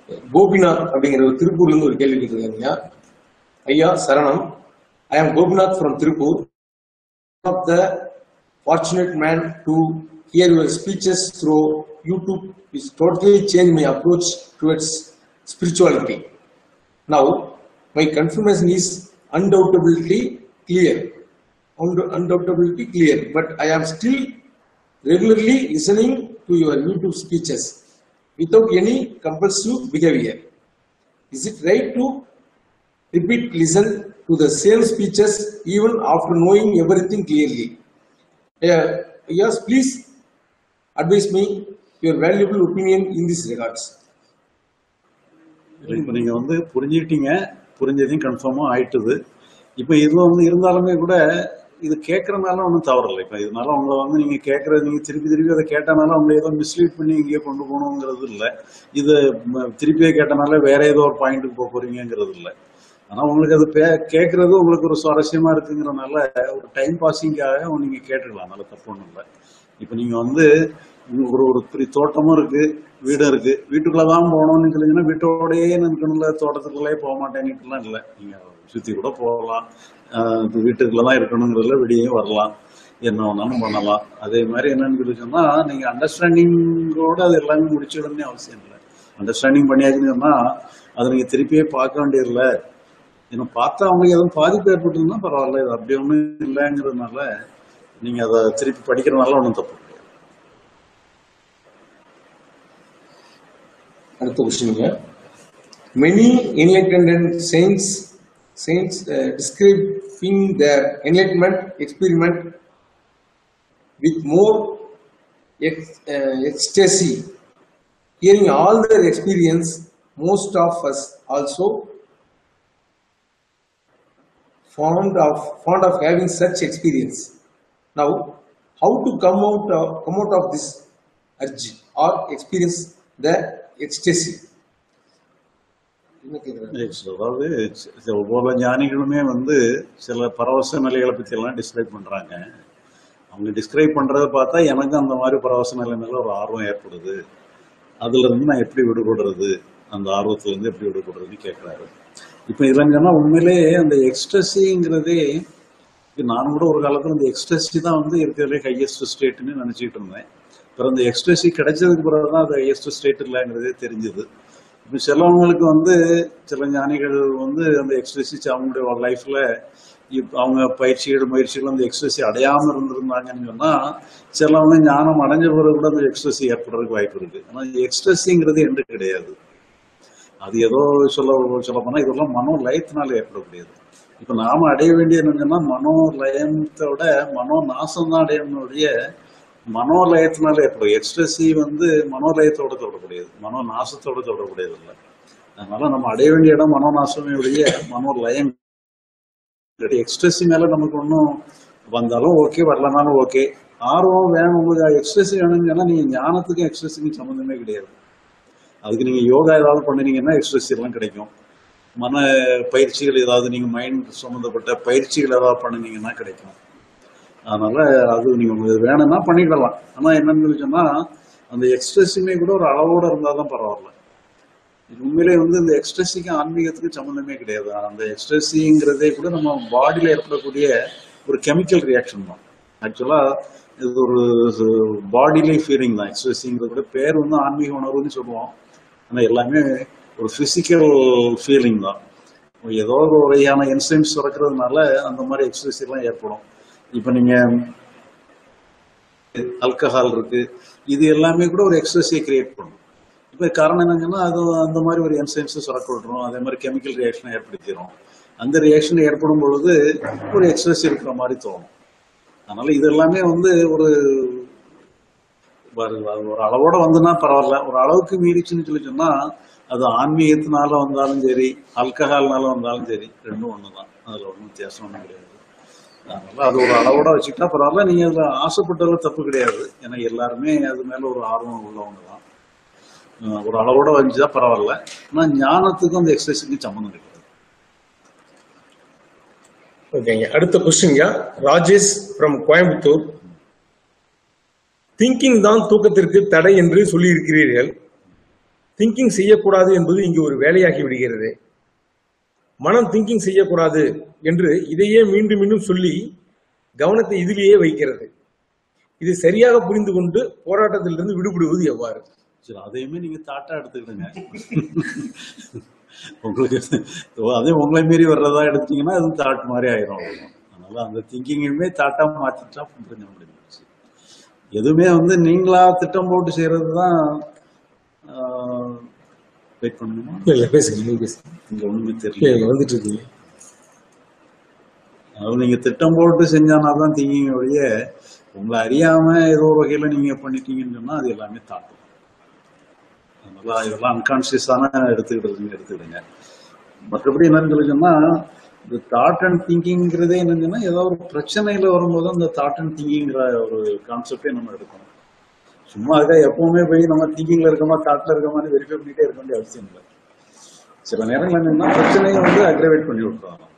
கோபிநாத் அப்படிங்கிற ஒரு திருப்பூர்ல இருந்து ஒரு கேள்வி கேட்டிருக்காங்க ஐயா சரணம் I am Gopinath from Tiruppur of the fortunate man to hear your speeches through YouTube which totally changed my approach towards spirituality. Now, my confirmation is undoubtedly clear. Und- Undoubtedly clear, but I am still regularly listening to your YouTube speeches without any compulsive behavior. Is it right to repeat listen to the same speeches even after knowing everything clearly? Yeah, yes, please advise me your valuable opinion in this regards. இப்போ நீங்க வந்து புரிஞ்சுக்கிட்டீங்க புரிஞ்சதையும் கன்ஃபார்மா ஆயிட்டுது இப்போ இது வந்து இருந்தாலுமே கூட இது கேட்கறதுனால ஒன்றும் தவறில்லை இப்போ இதனால உங்களை வந்து நீங்க கேட்கறது நீங்க திருப்பி திருப்பி அதை கேட்டனால உங்களை ஏதோ மிஸ்லீட் பண்ணி இங்கேயே கொண்டு போகணுங்கிறது இல்லை இது ம- திருப்பியே கேட்டனால வேற ஏதோ ஒரு பாயிண்ட்டுக்கு போக போறீங்கிறது இல்லை ஆனா உங்களுக்கு அது பே- கேட்கறது உங்களுக்கு ஒரு சுவாரஸ்யமா இருக்குங்கிறனால ஒரு டைம் பாசிங்காக நீங்க கேட்டுக்கலாம் அதனால தப்பு ஒன்றும் இல்லை இப்போ நீங்க வந்து ஒரு ஒரு பெரிய தோட்டமும் இருக்கு வீடும் இருக்கு வீட்டுக்குள்ளதான் போகணும்னு சொல்லிங்கன்னா வீட்டோடயே நிற்கணும்ல தோட்டத்துக்குள்ளே போக மாட்டேன்னுட்டுலாம் இல்லை நீங்க சுத்தி கூட போகலாம் ஆஹ் இப்ப வீட்டுக்குள்ள தான் இருக்கணுங்கிறதுல வெளியே வரலாம் என்ன வேணாலும் பண்ணலாம் அதே மாதிரி என்னன்னு சொல்லி சொன்னா நீங்க அண்டர்ஸ்டாண்டிங்கோட அது எல்லாமே முடிச்சிடணும்னு அவசியம் இல்லை அண்டர்ஸ்டாண்டிங் பண்ணியாச்சுன்னு சொன்னா அதை நீங்க திருப்பியே பார்க்க வேண்டியதில்லை ஏன்னா பார்த்தா அவங்களுக்கு எதுவும் பாதிப்பு ஏற்பட்டுதுன்னா பரவாயில்ல இது அப்படி ஒன்றும் இல்லைங்கிறதுனால நீங்க அதை திருப்பி படிக்கிறதுனால ஒன்றும் தப்பு கிடையாது அடுத்த கொஸ்டினுங்க many enlightened saints saints uh, describing their enlightenment experiment with more ex- uh, ecstasy hearing all their experience most of us also fond of fond of having such experience now how to come out of, come out of this urge or experience the ecstasy என்ன கேக்குறாரு? Yes, அதாவது C- C- ஒவ்வொரு ஞானிகளுமே வந்து சில பரவச நிலைகளை பத்தி எல்லாம் டிஸ்கிரைப் பண்றாங்க அவங்க டிஸ்கிரைப் பண்றத பார்த்தா எனக்கு அந்த மாதிரி பரவச நிலை மேல ஒரு ஆர்வம் ஏற்படுது அதுல இருந்து நான் எப்படி விடுபடுறது அந்த ஆர்வத்துல இருந்து எப்படி விடுபடுறதுன்னு கேட்கிறாரு இப்ப இதுல சொன்னா உண்மையிலே அந்த எக்ஸ்ட்ரஸிங்கிறதே நானும் கூட ஒரு காலத்துல இந்த எக்ஸ்ட்ரஸி தான் வந்து இருக்கிறதுலே ஹையஸ்ட் ஸ்டேட்னு நினைச்சிட்டு இருந்தேன் அப்புறம் இந்த எக்ஸ்ட்ரஸி கிடைச்சதுக்கு பிறகுதான் அது ஹையஸ்ட் ஸ்டேட் இல்லைங்கிறதே தெரிஞ்சது இப்போ சிலவங்களுக்கு வந்து சில ஞானிகள் வந்து அந்த எக்ஸ்ட்ரஸி அவங்களுடைய லைஃப்ல அவங்க பயிற்சிகள் முயற்சிகள் அந்த எக்ஸ்ட்ரஸி அடையாம இருந்திருந்தாங்கன்னு சொன்னா சிலவங்க ஞானம் அடைஞ்ச பிறகு கூட அந்த எக்ஸ்ட்ரஸி ஏற்படுறதுக்கு வாய்ப்பு இருக்கு ஆனா எக்ஸ்ட்ரஸிங்கிறது என்று கிடையாது அது ஏதோ சொல்ல சொல்ல போனா இதெல்லாம் மனோ லயத்தினால ஏற்படக்கூடியது இப்ப நாம அடைய வேண்டியது என்னன்னா மனோ லயத்தோட மனோ நாசம் தான் அடையணுடைய மனோலயத்தினால ஏற்படும் எக்ஸ்ட்ரஸி வந்து மனோலயத்தோட தொடரக்கூடியது மனோ நாசத்தோட தொடரக்கூடியது இல்லை அதனால நம்ம அடைய வேண்டிய இடம் மனோ நாசமே ஒழிய மனோலயம் எக்ஸ்ட்ரஸி மேல நமக்கு ஒன்றும் வந்தாலும் ஓகே வரலனாலும் ஓகே ஆர்வம் வேணும் உங்களுக்கு எக்ஸ்ட்ரஸி வேணும்னு சொன்னா நீங்க ஞானத்துக்கும் எக்ஸ்ட்ரஸுக்கும் சம்மந்தமே கிடையாது அதுக்கு நீங்க யோகா ஏதாவது பண்ணுனீங்கன்னா எக்ஸ்ட்ரஸ் எல்லாம் கிடைக்கும் மன பயிற்சிகள் ஏதாவது நீங்க மைண்ட் சம்பந்தப்பட்ட பயிற்சிகள் ஏதாவது பண்ணுனீங்கன்னா கிடைக்கும் அதனால அது நீங்க உங்களுக்கு வேணும்னா பண்ணிக்கலாம் ஆனா என்னன்னு சொல்லி சொன்னா அந்த எக்ஸ்ட்ரெஸ்ஸுமே கூட ஒரு அளவோட இருந்தாதான் பரவாயில்ல இது உண்மையிலே வந்து இந்த எக்ஸ்ட்ரெஸ்ஸிக்கும் ஆன்மீகத்துக்கும் சம்மந்தமே கிடையாது அந்த எக்ஸ்ட்ரெஸ்ஸிங்கிறதே கூட நம்ம பாடியில ஏற்படக்கூடிய ஒரு கெமிக்கல் ரியாக்ஷன் தான் ஆக்சுவலா இது ஒரு பாடியிலே ஃபீலிங் தான் எக்ஸ்ட்ரெஸ்ஸிங்கிறது கூட பேர் வந்து ஆன்மீக உணர்வுன்னு சொல்லுவோம் ஆனா எல்லாமே ஒரு பிசிக்கல் ஃபீலிங் தான் ஏதோ ஒரு வகையான என்சைம்ஸ் சுரக்கிறதுனால அந்த மாதிரி எக்ஸ்ட்ரெஸ் எல்லாம் ஏற்படும் இப்போ நீங்க ஆல்கஹால் இருக்கு இது எல்லாமே கூட ஒரு எக்ஸ்ட்ரெஸை கிரியேட் பண்ணும் இப்போ காரணம் என்னங்கன்னா அது அந்த மாதிரி ஒரு என்சைம்ஸை சுரக்க விட்டுரும் அதே மாதிரி கெமிக்கல் ரியாக்ஷனை ஏற்படுத்திடும் அந்த ரியாக்ஷன் ஏற்படும் பொழுது ஒரு எக்ஸ்ட்ரெஸ் இருக்கிற மாதிரி தோணும் அதனால இது எல்லாமே வந்து ஒரு ஒரு ஒரு அளவோட வந்துன்னா பரவாயில்ல ஒரு அளவுக்கு மீறிச்சுன்னு சொல்லி சொன்னா அது ஆன்மீகத்தினால வந்தாலும் சரி ஆல்கஹால்னால வந்தாலும் சரி ரெண்டும் ஒண்ணுதான் அதுல ஒன்றும் வித்தியாசம் ஒன்றும் கிடையாது அதனால அது ஒரு அளவோட வச்சுக்கிட்டா பரவாயில்ல நீங்க அதுல ஆசைப்பட்டதுல தப்பு கிடையாது ஏன்னா எல்லாருமே அது மேல ஒரு ஆர்வம் உள்ளவங்க தான் அஹ் ஒரு அளவோட வந்துச்சுதான் பரவாயில்ல ஆனா ஞானத்துக்கும் அந்த எக்ஸசைஸுக்கும் சம்மந்தம் கிடையாது ஓகேங்க அடுத்த கொஸ்டின்யா ராஜேஷ் ஃப்ரம் கோயம்புத்தூர் திங்கிங் தான் தூக்கத்திற்கு தடை என்று சொல்லியிருக்கிறீர்கள் திங்கிங் செய்யக்கூடாது என்பது இங்கு ஒரு வேலையாகி விடுகிறது மனம் திங்கிங் செய்யக்கூடாது என்று இதையே மீண்டும் மீண்டும் சொல்லி கவனத்தை இதிலேயே வைக்கிறது இது சரியாக புரிந்து கொண்டு போராட்டத்திலிருந்து விடுபடுவது எவ்வாறு சரி அதையுமே நீங்க தாட்டா எடுத்துக்கிடுங்க உங்களுக்கு ஓ, அதே உங்களை மீறி வர்றதா எடுத்தீங்கன்னா அது தாட் மாதிரி ஆயிரும் அவ்வளவுதான். அதனால அந்த திங்கிங்குமே தாட்டா மாத்திட்டா பிரச்சனை முடிஞ்சிருச்சு எதுவுமே வந்து நீங்களா திட்டம் போட்டு செய்யறது தான் வெயிட் பண்ணணுமா இல்ல இல்ல பேசுங்க நீங்க பேசுங்க இங்க ஒண்ணுமே இல்ல, தெரியல இல்ல, வந்துட்டு இருக்கீங்க அதாவது நீங்க திட்டம் போட்டு செஞ்சானா தான் திங்கிங் ஒழிய உங்களை அறியாம ஏதோ ஒரு வகையில நீங்க பண்ணிட்டீங்கன்னு சொன்னா அது எல்லாமே தாட்டும் அதனால இதெல்லாம் அன்கான்சியஸான எடுத்துக்கிடுறதுன்னு எடுத்துக்கிடுங்க மற்றபடி என்னன்னு சொல்லி சொன்னா இந்த தாட் அண்ட் திங்கிங்கிறதே என்னன்னு சொன்னா ஏதோ ஒரு பிரச்சனையில வரும்போது அந்த தாட் அண்ட் திங்கிங்கிற ஒரு கான்செப்டே நம்ம எடுக்கணும் சும்மா இருக்கா எப்பவுமே போய் நம்ம திங்கிங்ல இருக்கோமா தாட்ல இருக்கோமான்னு வெரிஃபை பண்ணிட்டே இருக்க வேண்டிய அவசியம் இல்லை சில நேரங்கள் என்னன்னா பிரச்சனையை வந்து அக்ரவேட் பண்ணி விட்டுறாங்க